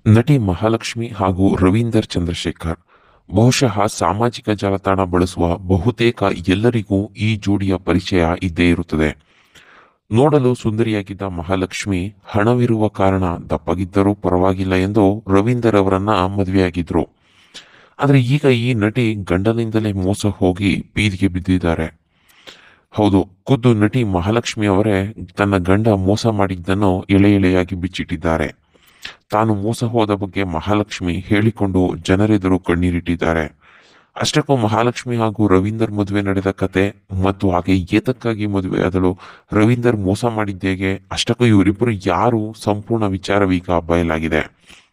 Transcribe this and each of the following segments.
ನಟಿ ಮಹಾಲಕ್ಷ್ಮಿ ಹಾಗೂ ರವೀಂದರ್ ಚಂದ್ರಶೇಖರ್ ಬಹುಶಃ ಸಾಮಾಜಿಕ ಜಾಲತಾಣ ಬಳಸುವ ಬಹುತೇಕ ಎಲ್ಲರಿಗೂ ಈ ಜೋಡಿಯ ಪರಿಚಯ ಇದ್ದೇ ಇರುತ್ತದೆ ನೋಡಲು ಸುಂದರಿಯಾಗಿದ್ದ ಮಹಾಲಕ್ಷ್ಮಿ ಹಣವಿರುವ ಕಾರಣ ದಪ್ಪಗಿದ್ದರೂ ಪರವಾಗಿಲ್ಲ ಎಂದು ರವೀಂದರ್ ಅವರನ್ನ ಮದುವೆಯಾಗಿದ್ರು ಆದರೆ ಈಗ ಈ ನಟಿ ಗಂಡನಿಂದಲೇ ಮೋಸ ಹೋಗಿ ಬೀದಿಗೆ ಬಿದ್ದಿದ್ದಾರೆ ಹೌದು ಖುದ್ದು ನಟಿ ಮಹಾಲಕ್ಷ್ಮಿ ಅವರೇ ತನ್ನ ಗಂಡ ಮೋಸ ಮಾಡಿದ್ದನ್ನು ಎಳೆ ಎಳೆಯಾಗಿ ಬಿಚ್ಚಿಟ್ಟಿದ್ದಾರೆ ತಾನು ಮೋಸ ಹೋದ ಬಗ್ಗೆ ಮಹಾಲಕ್ಷ್ಮಿ ಹೇಳಿಕೊಂಡು ಜನರೆದುರು ಕಣ್ಣೀರಿಟ್ಟಿದ್ದಾರೆ ಅಷ್ಟಕ್ಕೂ ಮಹಾಲಕ್ಷ್ಮಿ ಹಾಗೂ ರವೀಂದರ್ ಮದುವೆ ನಡೆದ ಕತೆ ಮತ್ತು ಹಾಗೆ ಏತಕ್ಕಾಗಿ ಮದುವೆ ಆದಳು ರವೀಂದರ್ ಮೋಸ ಮಾಡಿದ್ದೇಗೆ ಅಷ್ಟಕ್ಕೂ ಇವರಿಬ್ಬರು ಯಾರು ಸಂಪೂರ್ಣ ವಿಚಾರವೀಗ ಬಯಲಾಗಿದೆ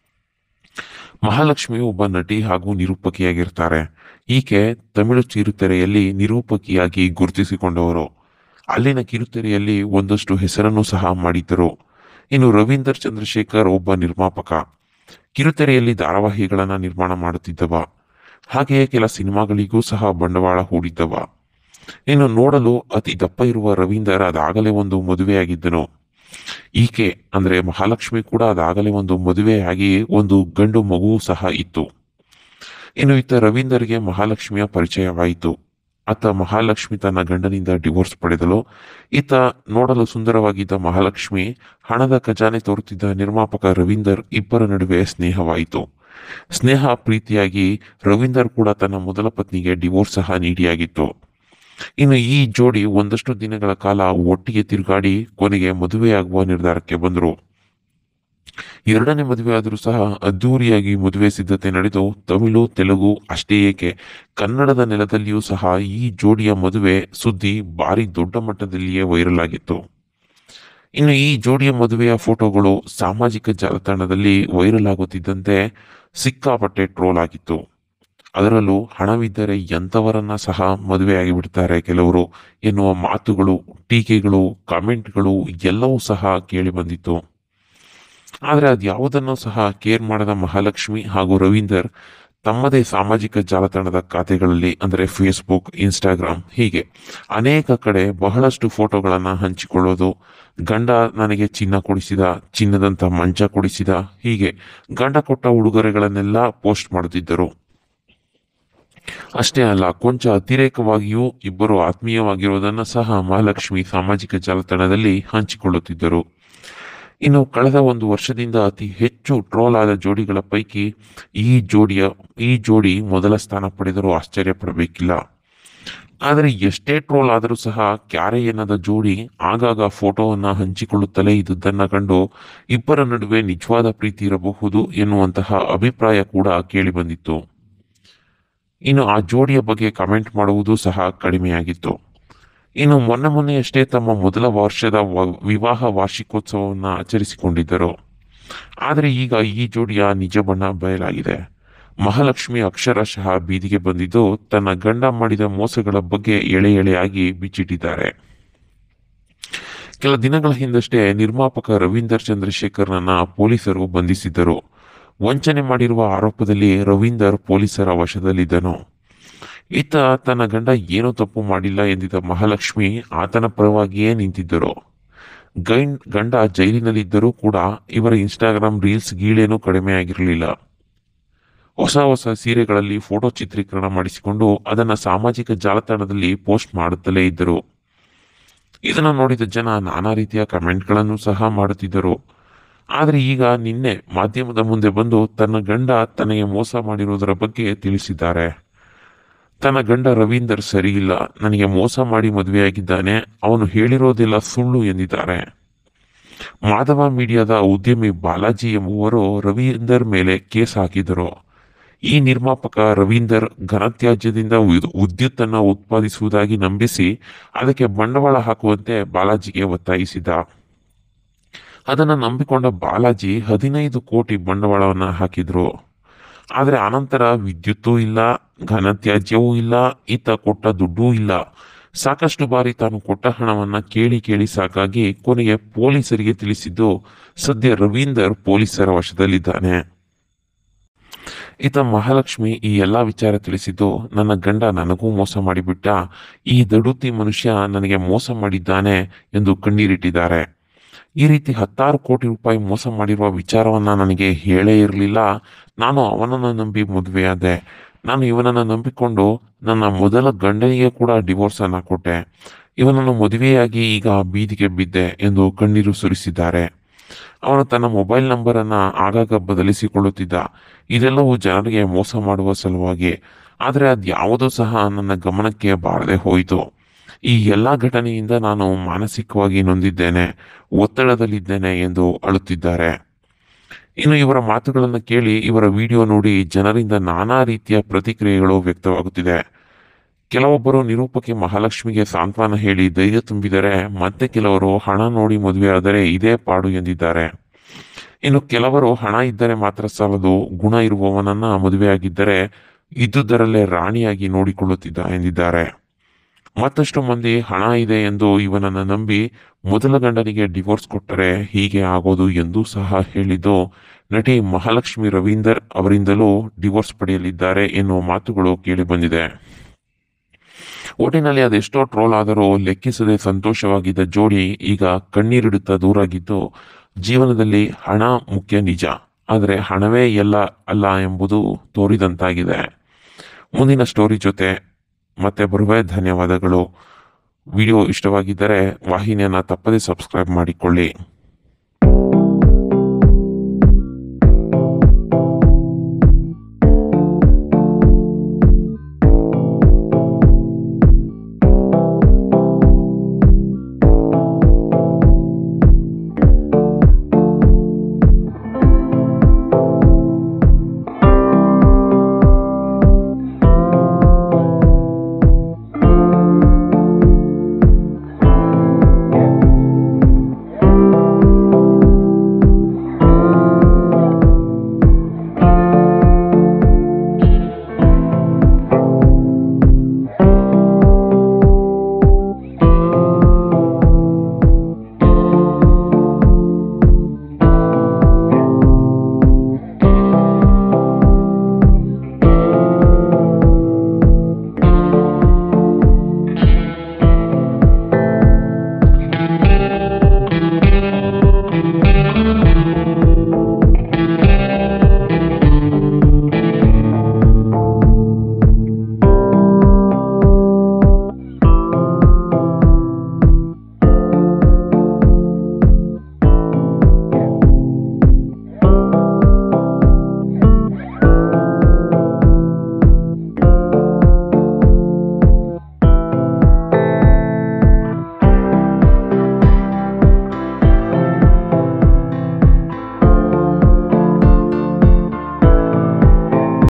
ಮಹಾಲಕ್ಷ್ಮಿ ಒಬ್ಬ ನಟಿ ಹಾಗೂ ನಿರೂಪಕಿಯಾಗಿರ್ತಾರೆ ಈಕೆ ತಮಿಳು ಕಿರುತೆರೆಯಲ್ಲಿ ನಿರೂಪಕಿಯಾಗಿ ಗುರುತಿಸಿಕೊಂಡವರು ಅಲ್ಲಿನ ಕಿರುತೆರೆಯಲ್ಲಿ ಒಂದಷ್ಟು ಹೆಸರನ್ನು ಸಹ ಮಾಡಿದ್ದರು ಇನ್ನು ರವೀಂದರ್ ಚಂದ್ರಶೇಖರ್ ಒಬ್ಬ ನಿರ್ಮಾಪಕ ಕಿರುತೆರೆಯಲ್ಲಿ ಧಾರಾವಾಹಿಗಳನ್ನ ನಿರ್ಮಾಣ ಮಾಡುತ್ತಿದ್ದವ ಹಾಗೆಯೇ ಕೆಲ ಸಿನಿಮಾಗಳಿಗೂ ಸಹ ಬಂಡವಾಳ ಹೂಡಿದ್ದವ ಇನ್ನು ನೋಡಲು ಅತಿ ದಪ್ಪ ಇರುವ ರವೀಂದರ್ ಅದಾಗಲೇ ಒಂದು ಮದುವೆಯಾಗಿದ್ದನು ಈಕೆ ಅಂದ್ರೆ ಮಹಾಲಕ್ಷ್ಮಿ ಕೂಡ ಅದಾಗಲೇ ಒಂದು ಮದುವೆಯಾಗಿ ಒಂದು ಗಂಡು ಮಗುವು ಸಹ ಇತ್ತು ಇನ್ನು ಇತ್ತ ರವೀಂದರ್ಗೆ ಮಹಾಲಕ್ಷ್ಮಿಯ ಪರಿಚಯವಾಯಿತು ಆತ ಮಹಾಲಕ್ಷ್ಮಿ ತನ್ನ ಗಂಡನಿಂದ ಡಿವೋರ್ಸ್ ಪಡೆದಳು ಈತ ನೋಡಲು ಸುಂದರವಾಗಿದ್ದ ಮಹಾಲಕ್ಷ್ಮಿ ಹಣದ ಖಜಾನೆ ತೋರುತ್ತಿದ್ದ ನಿರ್ಮಾಪಕ ರವೀಂದರ್ ಇಬ್ಬರ ನಡುವೆ ಸ್ನೇಹವಾಯಿತು ಸ್ನೇಹ ಪ್ರೀತಿಯಾಗಿ ರವೀಂದರ್ ಕೂಡ ತನ್ನ ಮೊದಲ ಪತ್ನಿಗೆ ಡಿವೋರ್ಸ್ ಸಹ ನೀಡಿಯಾಗಿತ್ತು ಇನ್ನು ಈ ಜೋಡಿ ಒಂದಷ್ಟು ದಿನಗಳ ಕಾಲ ಒಟ್ಟಿಗೆ ತಿರುಗಾಡಿ ಕೊನೆಗೆ ಮದುವೆಯಾಗುವ ನಿರ್ಧಾರಕ್ಕೆ ಬಂದರು ಎರಡನೇ ಮದುವೆ ಆದರೂ ಸಹ ಅದ್ದೂರಿಯಾಗಿ ಮದುವೆ ಸಿದ್ಧತೆ ನಡೆದು ತಮಿಳು ತೆಲುಗು ಅಷ್ಟೇ ಏಕೆ ಕನ್ನಡದ ನೆಲದಲ್ಲಿಯೂ ಸಹ ಈ ಜೋಡಿಯ ಮದುವೆ ಸುದ್ದಿ ಭಾರಿ ದೊಡ್ಡ ಮಟ್ಟದಲ್ಲಿಯೇ ವೈರಲ್ ಆಗಿತ್ತು ಇನ್ನು ಈ ಜೋಡಿಯ ಮದುವೆಯ ಫೋಟೋಗಳು ಸಾಮಾಜಿಕ ಜಾಲತಾಣದಲ್ಲಿ ವೈರಲ್ ಆಗುತ್ತಿದ್ದಂತೆ ಸಿಕ್ಕಾಪಟ್ಟೆ ಟ್ರೋಲ್ ಆಗಿತ್ತು ಅದರಲ್ಲೂ ಹಣವಿದ್ದರೆ ಎಂಥವರನ್ನ ಸಹ ಮದುವೆಯಾಗಿ ಬಿಡ್ತಾರೆ ಕೆಲವರು ಎನ್ನುವ ಮಾತುಗಳು ಟೀಕೆಗಳು ಕಾಮೆಂಟ್ಗಳು ಎಲ್ಲವೂ ಸಹ ಕೇಳಿ ಬಂದಿತ್ತು ಆದರೆ ಅದ್ಯಾವುದನ್ನು ಸಹ ಕೇರ್ ಮಾಡದ ಮಹಾಲಕ್ಷ್ಮಿ ಹಾಗೂ ರವೀಂದರ್ ತಮ್ಮದೇ ಸಾಮಾಜಿಕ ಜಾಲತಾಣದ ಖಾತೆಗಳಲ್ಲಿ ಅಂದರೆ ಫೇಸ್ಬುಕ್ ಇನ್ಸ್ಟಾಗ್ರಾಮ್ ಹೀಗೆ ಅನೇಕ ಕಡೆ ಬಹಳಷ್ಟು ಫೋಟೋಗಳನ್ನು ಹಂಚಿಕೊಳ್ಳೋದು ಗಂಡ ನನಗೆ ಚಿನ್ನ ಕೊಡಿಸಿದ ಚಿನ್ನದಂತ ಮಂಚ ಕೊಡಿಸಿದ ಹೀಗೆ ಗಂಡ ಕೊಟ್ಟ ಉಡುಗೊರೆಗಳನ್ನೆಲ್ಲ ಪೋಸ್ಟ್ ಮಾಡುತ್ತಿದ್ದರು ಅಷ್ಟೇ ಅಲ್ಲ ಕೊಂಚ ಅತಿರೇಕವಾಗಿಯೂ ಇಬ್ಬರು ಆತ್ಮೀಯವಾಗಿರುವುದನ್ನು ಸಹ ಮಹಾಲಕ್ಷ್ಮಿ ಸಾಮಾಜಿಕ ಜಾಲತಾಣದಲ್ಲಿ ಹಂಚಿಕೊಳ್ಳುತ್ತಿದ್ದರು ಇನ್ನು ಕಳೆದ ಒಂದು ವರ್ಷದಿಂದ ಅತಿ ಹೆಚ್ಚು ಟ್ರೋಲ್ ಆದ ಜೋಡಿಗಳ ಪೈಕಿ ಈ ಜೋಡಿಯ ಈ ಜೋಡಿ ಮೊದಲ ಸ್ಥಾನ ಪಡೆದರೂ ಆಶ್ಚರ್ಯ ಪಡಬೇಕಿಲ್ಲ ಆದರೆ ಎಷ್ಟೇ ಟ್ರೋಲ್ ಆದರೂ ಸಹ ಕ್ಯಾರೆ ಎನ್ನದ ಜೋಡಿ ಆಗಾಗ ಫೋಟೋವನ್ನ ಹಂಚಿಕೊಳ್ಳುತ್ತಲೇ ಇದ್ದುದನ್ನ ಕಂಡು ಇಬ್ಬರ ನಡುವೆ ನಿಜವಾದ ಪ್ರೀತಿ ಇರಬಹುದು ಎನ್ನುವಂತಹ ಅಭಿಪ್ರಾಯ ಕೂಡ ಕೇಳಿಬಂದಿತ್ತು ಇನ್ನು ಆ ಜೋಡಿಯ ಬಗ್ಗೆ ಕಮೆಂಟ್ ಮಾಡುವುದು ಸಹ ಕಡಿಮೆಯಾಗಿತ್ತು ಇನ್ನು ಮೊನ್ನೆ ಮೊನ್ನೆಯಷ್ಟೇ ತಮ್ಮ ಮೊದಲ ವರ್ಷದ ವ- ವಿವಾಹ ವಾರ್ಷಿಕೋತ್ಸವವನ್ನು ಆಚರಿಸಿಕೊಂಡಿದ್ದರು ಆದರೆ ಈಗ ಈ ಜೋಡಿಯ ನಿಜ ಬಣ್ಣ ಬಯಲಾಗಿದೆ ಮಹಾಲಕ್ಷ್ಮಿ ಅಕ್ಷರಶಃ ಬೀದಿಗೆ ಬಂದಿದ್ದು ತನ್ನ ಗಂಡ ಮಾಡಿದ ಮೋಸಗಳ ಬಗ್ಗೆ ಎಳೆ ಎಳೆಯಾಗಿ ಬಿಚ್ಚಿಟ್ಟಿದ್ದಾರೆ ಕೆಲ ದಿನಗಳ ಹಿಂದಷ್ಟೇ ನಿರ್ಮಾಪಕ ರವೀಂದರ್ ಚಂದ್ರಶೇಖರ್ನನ್ನ ಪೊಲೀಸರು ಬಂಧಿಸಿದ್ದರು ವಂಚನೆ ಮಾಡಿರುವ ಆರೋಪದಲ್ಲಿ ರವೀಂದರ್ ಪೊಲೀಸರ ವಶದಲ್ಲಿದ್ದನು ಈತ ತನ್ನ ಗಂಡ ಏನೂ ತಪ್ಪು ಮಾಡಿಲ್ಲ ಎಂದಿದ್ದ ಮಹಾಲಕ್ಷ್ಮಿ ಆತನ ಪರವಾಗಿಯೇ ನಿಂತಿದ್ದರು ಗೈನ್ ಗಂಡ ಜೈಲಿನಲ್ಲಿದ್ದರೂ ಕೂಡ ಇವರ ಇನ್ಸ್ಟಾಗ್ರಾಮ್ ರೀಲ್ಸ್ ಗೀಳೇನೂ ಕಡಿಮೆ ಆಗಿರಲಿಲ್ಲ ಹೊಸ ಹೊಸ ಸೀರೆಗಳಲ್ಲಿ ಫೋಟೋ ಚಿತ್ರೀಕರಣ ಮಾಡಿಸಿಕೊಂಡು ಅದನ್ನ ಸಾಮಾಜಿಕ ಜಾಲತಾಣದಲ್ಲಿ ಪೋಸ್ಟ್ ಮಾಡುತ್ತಲೇ ಇದ್ದರು ಇದನ್ನು ನೋಡಿದ ಜನ ನಾನಾ ರೀತಿಯ ಕಮೆಂಟ್ಗಳನ್ನು ಸಹ ಮಾಡುತ್ತಿದ್ದರು ಆದರೆ ಈಗ ನಿನ್ನೆ ಮಾಧ್ಯಮದ ಮುಂದೆ ಬಂದು ತನ್ನ ಗಂಡ ತನಗೆ ಮೋಸ ಮಾಡಿರುವುದರ ಬಗ್ಗೆ ತಿಳಿಸಿದ್ದಾರೆ ತನ್ನ ಗಂಡ ರವೀಂದರ್ ಸರಿಯಿಲ್ಲ ನನಗೆ ಮೋಸ ಮಾಡಿ ಮದುವೆಯಾಗಿದ್ದಾನೆ ಅವನು ಹೇಳಿರೋದೆಲ್ಲ ಸುಳ್ಳು ಎಂದಿದ್ದಾರೆ ಮಾಧವ ಮೀಡಿಯಾದ ಉದ್ಯಮಿ ಬಾಲಾಜಿ ಎಂಬುವರು ರವೀಂದರ್ ಮೇಲೆ ಕೇಸ್ ಹಾಕಿದರು ಈ ನಿರ್ಮಾಪಕ ರವೀಂದರ್ ಘನತ್ಯಾಜ್ಯದಿಂದ ವಿದ್- ವಿದ್ಯುತ್ತನ್ನು ಉತ್ಪಾದಿಸುವುದಾಗಿ ನಂಬಿಸಿ ಅದಕ್ಕೆ ಬಂಡವಾಳ ಹಾಕುವಂತೆ ಬಾಲಾಜಿಗೆ ಒತ್ತಾಯಿಸಿದ ಅದನ್ನು ನಂಬಿಕೊಂಡ ಬಾಲಾಜಿ ಹದಿನೈದು ಕೋಟಿ ಬಂಡವಾಳವನ್ನು ಹಾಕಿದ್ರು ಆದರೆ ಅನಂತರ ವಿದ್ಯುತ್ತೂ ಇಲ್ಲ ಘನತ್ಯಾಜ್ಯವೂ ಇಲ್ಲ ಈತ ಕೊಟ್ಟ ದುಡ್ಡೂ ಇಲ್ಲ ಸಾಕಷ್ಟು ಬಾರಿ ತಾನು ಕೊಟ್ಟ ಹಣವನ್ನ ಕೇಳಿ ಕೇಳಿ ಸಾಕಾಗಿ ಕೊನೆಗೆ ಪೊಲೀಸರಿಗೆ ತಿಳಿಸಿದ್ದು ಸದ್ಯ ರವೀಂದರ್ ಪೊಲೀಸರ ವಶದಲ್ಲಿದ್ದಾನೆ ಈತ ಮಹಾಲಕ್ಷ್ಮಿ ಈ ಎಲ್ಲಾ ವಿಚಾರ ತಿಳಿಸಿದ್ದು ನನ್ನ ಗಂಡ ನನಗೂ ಮೋಸ ಮಾಡಿಬಿಟ್ಟ ಈ ದಡುತಿ ಮನುಷ್ಯ ನನಗೆ ಮೋಸ ಮಾಡಿದ್ದಾನೆ ಎಂದು ಕಣ್ಣೀರಿಟ್ಟಿದ್ದಾರೆ ಈ ರೀತಿ ಹತ್ತಾರು ಕೋಟಿ ರೂಪಾಯಿ ಮೋಸ ಮಾಡಿರುವ ವಿಚಾರವನ್ನು ನನಗೆ ಹೇಳೇ ಇರಲಿಲ್ಲ ನಾನು ಅವನನ್ನು ನಂಬಿ ಮದುವೆಯಾದೆ ನಾನು ಇವನನ್ನು ನಂಬಿಕೊಂಡು ನನ್ನ ಮೊದಲ ಗಂಡನಿಗೆ ಕೂಡ ಡಿವೋರ್ಸನ್ನು ಕೊಟ್ಟೆ ಇವನನ್ನು ಮದುವೆಯಾಗಿ ಈಗ ಬೀದಿಗೆ ಬಿದ್ದೆ ಎಂದು ಕಣ್ಣೀರು ಸುರಿಸಿದ್ದಾರೆ ಅವನು ತನ್ನ ಮೊಬೈಲ್ ನಂಬರನ್ನು ಆಗಾಗ ಬದಲಿಸಿಕೊಳ್ಳುತ್ತಿದ್ದ ಇದೆಲ್ಲವೂ ಜನರಿಗೆ ಮೋಸ ಮಾಡುವ ಸಲುವಾಗಿ ಆದರೆ ಅದ್ಯಾವುದೂ ಸಹ ನನ್ನ ಗಮನಕ್ಕೆ ಬಾರದೆ ಹೋಯಿತು ಈ ಎಲ್ಲ ಘಟನೆಯಿಂದ ನಾನು ಮಾನಸಿಕವಾಗಿ ನೊಂದಿದ್ದೇನೆ ಒತ್ತಡದಲ್ಲಿದ್ದೇನೆ ಎಂದು ಅಳುತ್ತಿದ್ದಾರೆ ಇನ್ನು ಇವರ ಮಾತುಗಳನ್ನು ಕೇಳಿ ಇವರ ವಿಡಿಯೋ ನೋಡಿ ಜನರಿಂದ ನಾನಾ ರೀತಿಯ ಪ್ರತಿಕ್ರಿಯೆಗಳು ವ್ಯಕ್ತವಾಗುತ್ತಿದೆ ಕೆಲವೊಬ್ಬರು ನಿರೂಪಕಿ ಮಹಾಲಕ್ಷ್ಮಿಗೆ ಸಾಂತ್ವನ ಹೇಳಿ ಧೈರ್ಯ ತುಂಬಿದರೆ ಮತ್ತೆ ಕೆಲವರು ಹಣ ನೋಡಿ ಮದುವೆಯಾದರೆ ಇದೇ ಪಾಡು ಎಂದಿದ್ದಾರೆ ಇನ್ನು ಕೆಲವರು ಹಣ ಇದ್ದರೆ ಮಾತ್ರ ಸಾಲದು ಗುಣ ಇರುವವನನ್ನ ಮದುವೆಯಾಗಿದ್ದರೆ ಇದ್ದುದರಲ್ಲೇ ರಾಣಿಯಾಗಿ ನೋಡಿಕೊಳ್ಳುತ್ತಿದ್ದ ಎಂದಿದ್ದಾರೆ ಮತ್ತಷ್ಟು ಮಂದಿ ಹಣ ಇದೆ ಎಂದು ಇವನನ್ನು ನಂಬಿ ಮೊದಲ ಗಂಡನಿಗೆ ಡಿವೋರ್ಸ್ ಕೊಟ್ಟರೆ ಹೀಗೆ ಆಗೋದು ಎಂದೂ ಸಹ ಹೇಳಿದ್ದು ನಟಿ ಮಹಾಲಕ್ಷ್ಮಿ ರವೀಂದರ್ ಅವರಿಂದಲೂ ಡಿವೋರ್ಸ್ ಪಡೆಯಲಿದ್ದಾರೆ ಎನ್ನುವ ಮಾತುಗಳು ಕೇಳಿಬಂದಿದೆ ಒಟ್ಟಿನಲ್ಲಿ ಅದೆಷ್ಟೋ ಟ್ರೋಲ್ ಆದರೂ ಲೆಕ್ಕಿಸದೆ ಸಂತೋಷವಾಗಿದ್ದ ಜೋಡಿ ಈಗ ಕಣ್ಣೀರಿಡುತ್ತಾ ದೂರಾಗಿದ್ದು ಜೀವನದಲ್ಲಿ ಹಣ ಮುಖ್ಯ ನಿಜ ಆದರೆ ಹಣವೇ ಎಲ್ಲ ಅಲ್ಲ ಎಂಬುದು ತೋರಿದಂತಾಗಿದೆ ಮುಂದಿನ ಸ್ಟೋರಿ ಜೊತೆ ಮತ್ತೆ ಬರುವೆ ಧನ್ಯವಾದಗಳು ವಿಡಿಯೋ ಇಷ್ಟವಾಗಿದ್ದರೆ ವಾಹಿನಿಯನ್ನು ತಪ್ಪದೇ ಸಬ್ಸ್ಕ್ರೈಬ್ ಮಾಡಿಕೊಳ್ಳಿ